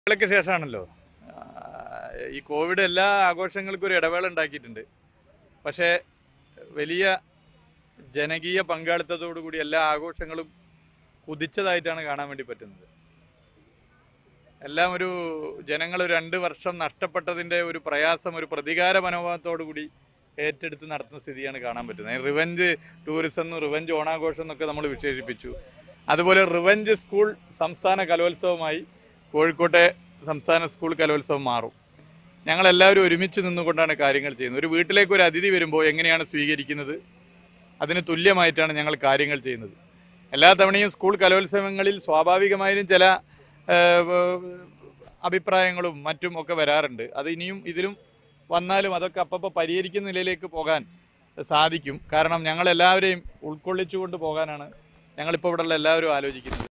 ക്ക് ശേഷമാണല്ലോ ആ, ഈ കോവിഡ് എല്ലാ ആഘോഷങ്ങൾക്കും ഒരു ഇടവേള ഉണ്ടാക്കിയിട്ടുണ്ട് പക്ഷേ വലിയ ജനകീയ പങ്കാളിത്തത്തോടു കൂടി എല്ലാ ആഘോഷങ്ങളും കുതിച്ചതായിട്ടാണ് കാണാൻ വേണ്ടി പറ്റുന്നത് എല്ലാം ഒരു ജനങ്ങൾ ഒരു രണ്ട് വർഷം നഷ്ടപ്പെട്ടതിൻ്റെ ഒരു പ്രയാസം ഒരു പ്രതികാര മനോഭാവത്തോടു കൂടി ഏറ്റെടുത്ത് നടത്തുന്ന സ്ഥിതിയാണ് കാണാൻ പറ്റുന്നത് റിവഞ്ച് ടൂറിസം എന്നും റിവഞ്ച് ഓണാഘോഷം എന്നൊക്കെ നമ്മൾ വിശേഷിപ്പിച്ചു അതുപോലെ റിവഞ്ച് സ്കൂൾ സംസ്ഥാന കലോത്സവമായി കോഴിക്കോട്ടെ സംസ്ഥാന സ്കൂൾ കലോത്സവം മാറും ഞങ്ങളെല്ലാവരും ഒരുമിച്ച് നിന്നുകൊണ്ടാണ് കാര്യങ്ങൾ ചെയ്യുന്നത് ഒരു വീട്ടിലേക്ക് ഒരു അതിഥി വരുമ്പോൾ എങ്ങനെയാണ് സ്വീകരിക്കുന്നത് അതിന് തുല്യമായിട്ടാണ് ഞങ്ങൾ കാര്യങ്ങൾ ചെയ്യുന്നത് എല്ലാ തവണയും സ്കൂൾ കലോത്സവങ്ങളിൽ സ്വാഭാവികമായും ചില ആ, അഭിപ്രായങ്ങളും മറ്റും ഒക്കെ വരാറുണ്ട് അത് ഇനിയും ഇതിലും വന്നാലും അതൊക്കെ അപ്പോൾ പരിഹരിക്കുന്ന നിലയിലേക്ക് പോകാൻ സാധിക്കും കാരണം ഞങ്ങളെല്ലാവരെയും ഉൾക്കൊള്ളിച്ചുകൊണ്ട് പോകാനാണ് ഞങ്ങളിപ്പോൾ ഇവിടെയുള്ള എല്ലാവരും ആലോചിക്കുന്നത്